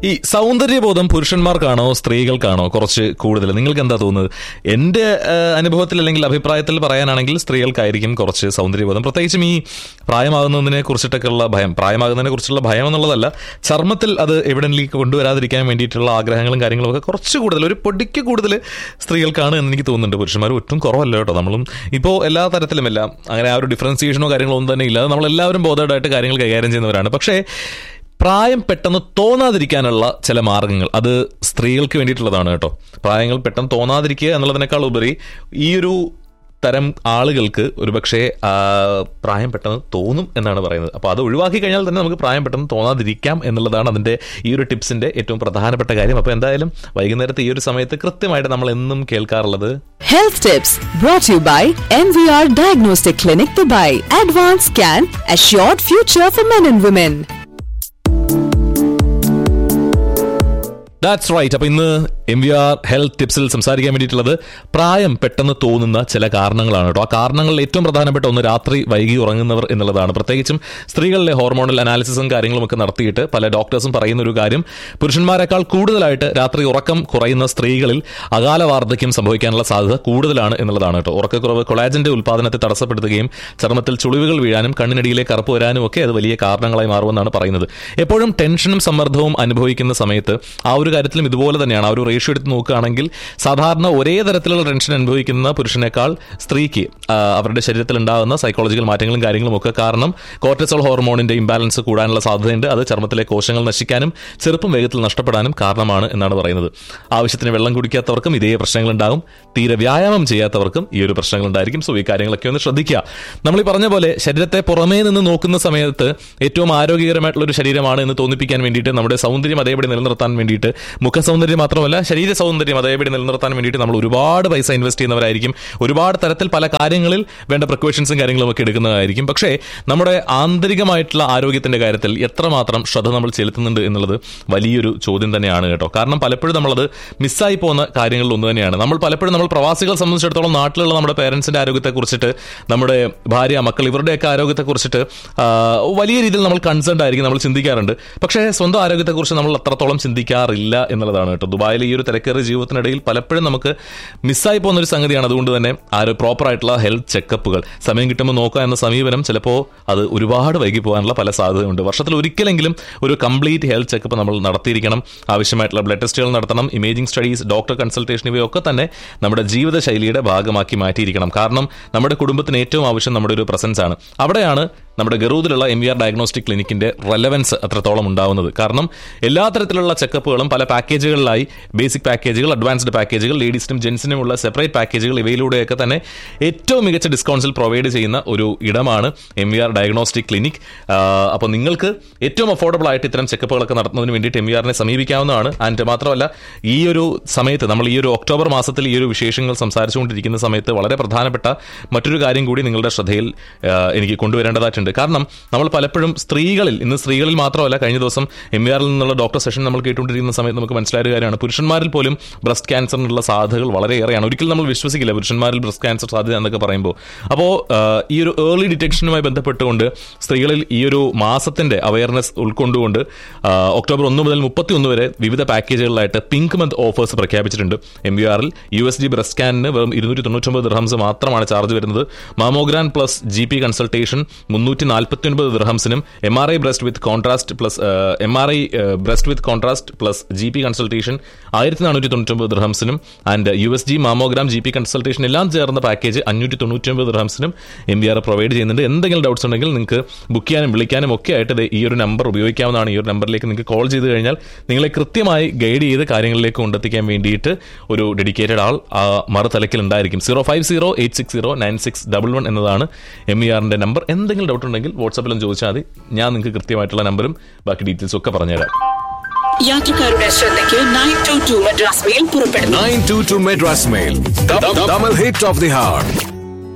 ഈ സൗന്ദര്യബോധം പുരുഷന്മാർക്കാണോ സ്ത്രീകൾക്കാണോ കുറച്ച് കൂടുതൽ നിങ്ങൾക്ക് എന്താ തോന്നുന്നത് എന്റെ ആ, അനുഭവത്തിൽ അല്ലെങ്കിൽ അഭിപ്രായത്തിൽ പറയാനാണെങ്കിൽ സ്ത്രീകൾക്കായിരിക്കും കുറച്ച് സൗന്ദര്യബോധം പ്രത്യേകിച്ചും ഈ പ്രായമാകുന്നതിനെ കുറിച്ചിട്ടൊക്കെയുള്ള ഭയം പ്രായമാകുന്നതിനെ കുറിച്ചുള്ള ഭയം എന്നുള്ളതല്ല ചർമ്മത്തിൽ അത് എവിടെയെങ്കിലും കൊണ്ടുവരാതിരിക്കാൻ വേണ്ടിയിട്ടുള്ള ആഗ്രഹങ്ങളും കാര്യങ്ങളും ഒക്കെ കുറച്ച് കൂടുതൽ ഒരു പൊടിക്ക് കൂടുതൽ സ്ത്രീകൾക്കാണ് എന്ന് എനിക്ക് തോന്നുന്നുണ്ട് പുരുഷന്മാർ ഒട്ടും കുറവല്ല കേട്ടോ നമ്മളും ഇപ്പോൾ എല്ലാ തരത്തിലും എല്ലാം അങ്ങനെ ആ ഒരു ഡിഫറൻസിയേഷനോ കാര്യങ്ങളോ ഒന്നും തന്നെ ഇല്ലാതെ നമ്മളെല്ലാവരും ബോധമായിട്ട് കാര്യങ്ങൾ കൈകാര്യം ചെയ്യുന്നവരാണ് പക്ഷേ പ്രായം പെട്ടെന്ന് തോന്നാതിരിക്കാനുള്ള ചില മാർഗങ്ങൾ അത് സ്ത്രീകൾക്ക് വേണ്ടിയിട്ടുള്ളതാണ് കേട്ടോ പ്രായങ്ങൾ പെട്ടെന്ന് തോന്നാതിരിക്കുക എന്നുള്ളതിനേക്കാൾ ഉപരി ഈ ഒരു തരം ആളുകൾക്ക് ഒരുപക്ഷെ ആ, പ്രായം പെട്ടെന്ന് തോന്നും എന്നാണ് പറയുന്നത് അപ്പോൾ അത് ഒഴിവാക്കി കഴിഞ്ഞാൽ തന്നെ നമുക്ക് പ്രായം പെട്ടെന്ന് തോന്നാതിരിക്കാം എന്നുള്ളതാണ് അതിൻ്റെ ഈ ഒരു ടിപ്സിന്റെ ഏറ്റവും പ്രധാനപ്പെട്ട കാര്യം അപ്പോൾ എന്തായാലും വൈകുന്നേരത്തെ ഈ ഒരു സമയത്ത് കൃത്യമായിട്ട് നമ്മൾ എന്നും കേൾക്കാറുള്ളത് Health tips brought to you by MVR Diagnostic Clinic Dubai. Advanced Scan, assured future for men and women. That's right അപ്പൊ ഇന്ന് എം വി ആർ ഹെൽത്ത് ടിപ്സിൽ സംസാരിക്കാൻ വേണ്ടിയിട്ടുള്ളത് പ്രായം പെട്ടെന്ന് തോന്നുന്ന ചില കാരണങ്ങളാണ് കേട്ടോ ആ കാരണങ്ങളിൽ ഏറ്റവും പ്രധാനപ്പെട്ട ഒന്ന് രാത്രി വൈകി ഉറങ്ങുന്നവർ എന്നുള്ളതാണ് പ്രത്യേകിച്ചും സ്ത്രീകളിലെ ഹോർമോണൽ അനാലിസിസും കാര്യങ്ങളും ഒക്കെ നടത്തിയിട്ട് പല ഡോക്ടേഴ്സും പറയുന്ന ഒരു കാര്യം പുരുഷന്മാരെക്കാൾ കൂടുതലായിട്ട് രാത്രി ഉറക്കം കുറയുന്ന സ്ത്രീകളിൽ അകാല വാർദ്ധക്യം സംഭവിക്കാനുള്ള സാധ്യത കൂടുതലാണ് എന്നുള്ളതാണ് കേട്ടോ ഉറക്കക്കുറവ് കൊളാജന്റെ ഉൽപ്പാദനത്തെ തടസ്സപ്പെടുത്തുകയും ചർമ്മത്തിൽ ചുളിവുകൾ വീഴാനും കണ്ണിനടിയിലെ കറുപ്പ് വരാനും ഒക്കെ അത് വലിയ കാരണങ്ങളായി മാറുമെന്നാണ് പറയുന്നത് എപ്പോഴും ടെൻഷനും സമ്മർദ്ദവും അനുഭവിക്കുന്ന സമയത്ത് ആ ഒരു കാര്യത്തിലും ഇതുപോലെ തന്നെയാണ് ആ ഒരു റേഷ്യോ എടുത്ത് നോക്കുകയാണെങ്കിൽ സാധാരണ ഒരേ തരത്തിലുള്ള ടെൻഷൻ അനുഭവിക്കുന്ന പുരുഷനേക്കാൾ സ്ത്രീക്ക് ആ, അവരുടെ ശരീരത്തിൽ ഉണ്ടാകുന്ന സൈക്കോളജിക്കൽ മാറ്റങ്ങളും കാര്യങ്ങളും ഒക്കെ കാരണം കോർട്ടിസോൾ ഹോർമോണിന്റെ ഇംബാലൻസ് കൂടാനുള്ള സാധ്യതയുണ്ട് അത് ചർമ്മത്തിലെ കോശങ്ങൾ നശിക്കാനും ചെറുപ്പം വേഗത്തിൽ നഷ്ടപ്പെടാനും കാരണമാണ് എന്നാണ് പറയുന്നത് ആവശ്യത്തിന് വെള്ളം കുടിക്കാത്തവർക്കും ഇതേ പ്രശ്നങ്ങൾ ഉണ്ടാകും തീരെ വ്യായാമം ചെയ്യാത്തവർക്കും ഈ ഒരു പ്രശ്നങ്ങൾ ഉണ്ടായിരിക്കും സോ ഈ കാര്യങ്ങളൊക്കെ ഒന്ന് ശ്രദ്ധിക്കുക നമ്മൾ ഈ പറഞ്ഞ പോലെ ശരീരത്തെ പുറമേ നിന്ന് നോക്കുന്ന സമയത്ത് ഏറ്റവും ആരോഗ്യകരമായിട്ടുള്ള ഒരു ശരീരമാണ് എന്ന് തോന്നിപ്പിക്കാൻ വേണ്ടിയിട്ട് നമ്മുടെ സൗന്ദര്യം അതേപടി നിലനിർത്താൻ വേണ്ടിയിട്ട് മുഖ സൗന്ദര്യം മാത്രമല്ല ശരീര സൗന്ദര്യം അതേപടി നിലനിർത്താൻ വേണ്ടിയിട്ട് നമ്മൾ ഒരുപാട് പൈസ ഇൻവെസ്റ്റ് ചെയ്യുന്നവരായിരിക്കും ഒരുപാട് തരത്തിൽ പല കാര്യങ്ങളിൽ വേണ്ട പ്രിക്കോഷൻസും കാര്യങ്ങളും ഒക്കെ എടുക്കുന്നതായിരിക്കും പക്ഷേ നമ്മുടെ ആന്തരികമായിട്ടുള്ള ആരോഗ്യത്തിന്റെ കാര്യത്തിൽ എത്രമാത്രം ശ്രദ്ധ നമ്മൾ ചെലുത്തുന്നുണ്ട് എന്നുള്ളത് വലിയൊരു ചോദ്യം തന്നെയാണ് കേട്ടോ കാരണം പലപ്പോഴും നമ്മളത് മിസ്സായി പോകുന്ന കാര്യങ്ങളിൽ ഒന്ന് തന്നെയാണ് നമ്മൾ പലപ്പോഴും നമ്മൾ പ്രവാസികളെ സംബന്ധിച്ചിടത്തോളം നാട്ടിലുള്ള നമ്മുടെ പേരൻസിന്റെ ആരോഗ്യത്തെ കുറിച്ചിട്ട് നമ്മുടെ ഭാര്യ മക്കൾ ഇവരുടെയൊക്കെ ആരോഗ്യത്തെ കുറിച്ചിട്ട് ആ, വലിയ രീതിയിൽ നമ്മൾ കൺസേൺഡ് ആയിരിക്കും നമ്മൾ ചിന്തിക്കാറുണ്ട് പക്ഷേ സ്വന്തം ആരോഗ്യത്തെക്കുറിച്ച് നമ്മൾ അത്രത്തോളം ചിന്തിക്കാറില്ല എന്നുള്ളതാണ് കേട്ടോ ദുബായിലെ ഈ ഒരു തിരക്കേറിയ ജീവിതത്തിനിടയിൽ പലപ്പോഴും നമുക്ക് മിസ്സായി പോകുന്ന ഒരു സംഗതിയാണ് അതുകൊണ്ട് തന്നെ ആ ഒരു പ്രോപ്പർ ആയിട്ടുള്ള ഹെൽത്ത് ചെക്കപ്പുകൾ സമയം കിട്ടുമ്പോൾ നോക്കുക എന്ന സമീപനം ചിലപ്പോൾ അത് ഒരുപാട് വൈകി പോകാനുള്ള പല സാധ്യതയുണ്ട് വർഷത്തിൽ ഒരിക്കലെങ്കിലും ഒരു കംപ്ലീറ്റ് ഹെൽത്ത് ചെക്കപ്പ് നമ്മൾ നടത്തിയിരിക്കണം ആവശ്യമായിട്ടുള്ള ബ്ലഡ് ടെസ്റ്റുകൾ നടത്തണം ഇമേജിംഗ് സ്റ്റഡീസ് ഡോക്ടർ കൺസൾട്ടേഷൻ ഇവയൊക്കെ തന്നെ നമ്മുടെ ജീവിതശൈലിയുടെ ഭാഗമാക്കി മാറ്റിയിരിക്കണം കാരണം നമ്മുടെ കുടുംബത്തിന് ഏറ്റവും ആവശ്യം നമ്മുടെ ഒരു പ്രസൻസ് ആണ് അവിടെയാണ് നമ്മുടെ ഗറൂദിലുള്ള എം വി ആർ ഡയഗ്നോസ്റ്റിക് ക്ലിനിക്കിന്റെ റെലവൻസ് അത്രത്തോളം ഉണ്ടാവുന്നത് കാരണം എല്ലാ തരത്തിലുള്ള ചെക്കപ്പുകളും പല പാക്കേജുകളിലായി ബേസിക് പാക്കേജുകൾ അഡ്വാൻസ്ഡ് പാക്കേജുകൾ ലേഡീസിനും ജെൻസിനുമുള്ള സെപ്പറേറ്റ് പാക്കേജുകൾ ഇവയിലൂടെയൊക്കെ തന്നെ ഏറ്റവും മികച്ച ഡിസ്കൗണ്ട്സിൽ പ്രൊവൈഡ് ചെയ്യുന്ന ഒരു ഇടമാണ് M V R diagnostic clinic അപ്പോൾ നിങ്ങൾക്ക് ഏറ്റവും അഫോർഡബിൾ ആയിട്ട് ഇത്തരം ചെക്കപ്പുകളൊക്കെ നടത്തുന്നതിന് വേണ്ടിയിട്ട് എം വി ആറിനെ സമീപിക്കാവുന്നതാണ് ആൻഡ് മാത്രമല്ല ഈ ഒരു സമയത്ത് നമ്മൾ ഈ ഒരു ഒക്ടോബർ മാസത്തിൽ ഈ ഒരു വിശേഷങ്ങൾ സംസാരിച്ചുകൊണ്ടിരിക്കുന്ന സമയത്ത് വളരെ പ്രധാനപ്പെട്ട മറ്റൊരു കാര്യം കൂടി നിങ്ങളുടെ ശ്രദ്ധയിൽ ആ, എനിക്ക് കൊണ്ടുവരേണ്ടതായിട്ടുണ്ട് കാരണം നമ്മൾ പലപ്പോഴും സ്ത്രീകളിൽ ഇന്ന് സ്ത്രീകളിൽ മാത്രമല്ല കഴിഞ്ഞ ദിവസം എം ആറിൽ നിന്നുള്ള ഡോക്ടർ സെഷൻ നമ്മൾ കേട്ടുകൊണ്ടിരിക്കുന്ന സമയത്ത് നമുക്ക് മനസ്സിലായ ഒരു കാര്യമാണ് പുരുഷന്മാരിൽ പോലും ബ്രസ്റ്റ് ക്യാൻസറിനുള്ള സാധ്യതകൾ വളരെയേറെയാണ് ഒരിക്കലും നമ്മൾ വിശ്വസിക്കില്ല പുരുഷന്മാരിൽ ബ്രസ്റ്റ് ക്യാൻസർ സാധ്യത എന്നൊക്കെ പറയുമ്പോൾ അപ്പോൾ ഈ ഒരു ഏർലി ഡിറ്റക്ഷനുമായി ബന്ധപ്പെട്ടുകൊണ്ട് സ്ത്രീകളിൽ ഈ ഒരു മാസത്തിന്റെ അവയർനെസ് ഉൾക്കൊണ്ടുകൊണ്ട് ആ, ഒക്ടോബർ ഒന്ന് മുതൽ മുപ്പത്തി ഒന്ന് വരെ വിവിധ പാക്കേജുകളിലായിട്ട് പിങ്ക് മന്ത് ഓഫേഴ്സ് പ്രഖ്യാപിച്ചിട്ടുണ്ട് എം വി ആറിൽ യു എസ് ജി ബ്രസ്റ്റ് സ്കാനിന് വെറും ഇരുന്നൂറ്റി തൊണ്ണൂറ്റൊമ്പത് ദിർഹംസ് മാത്രമാണ് ചാർജ് വരുന്നത് mammogram plus G P consultation മുന്നൂറ്റി നാൽപ്പത്തി ഒൻപത് ദിർഹംസിനും M R I breast with contrast plus M R I breast with contrast plus G P consultation ആയിരത്തി നാനൂറ്റി തൊണ്ണൂറ്റൊമ്പത് ദിർഹംസിനും and U S G mammogram G P consultation എല്ലാം ചേർന്ന പാക്കേജ് അഞ്ഞൂറ്റി തൊണ്ണൂറ്റി ഒമ്പത് ദിർഹംസിനും എം വി ആർ പ്രൊവൈഡ് ചെയ്യുന്നുണ്ട് എന്തെങ്കിലും ഡൗട്ട്സ് ഉണ്ടെങ്കിൽ നിങ്ങൾക്ക് ബുക്ക് ചെയ്യാനും വിളിക്കാനും ഒക്കെ ആയിട്ട് ദേ ഈ ഒരു നമ്പർ ഉപയോഗിക്കാവുന്നതാണ് ഈ ഒരു നമ്പറിലേക്ക് നിങ്ങൾക്ക് കോൾ ചെയ്ത് കഴിഞ്ഞാൽ നിങ്ങളെ കൃത്യമായി ഗൈഡ് ചെയ്ത് കാര്യങ്ങളിലേക്ക് കൊണ്ടെത്തിക്കാൻ വേണ്ടിയിട്ട് ഒരു ഡെഡിക്കേറ്റഡ് ആൾ ആ മറുതലക്കിൽ ഉണ്ടായിരിക്കും zero five zero eight six zero nine six double one എന്നതാണ് എം ഇ ആറിന്റെ നമ്പർ എന്തെങ്കിലും ഡൗട്ട് ഉണ്ടെങ്കിൽ വാട്സാപ്പിലും ചോദിച്ചാൽ മതി ഞാൻ നിങ്ങൾക്ക് കൃത്യമായിട്ടുള്ള നമ്പറും ബാക്കി ഡീറ്റെയിൽസും ഒക്കെ പറഞ്ഞുതരാം യാത്രക്കാരുടെ ശ്രദ്ധയ്ക്ക് nine two two Madras mail പുറപ്പെടുന്നു 922 Madras Mail. The, the double hit of the heart.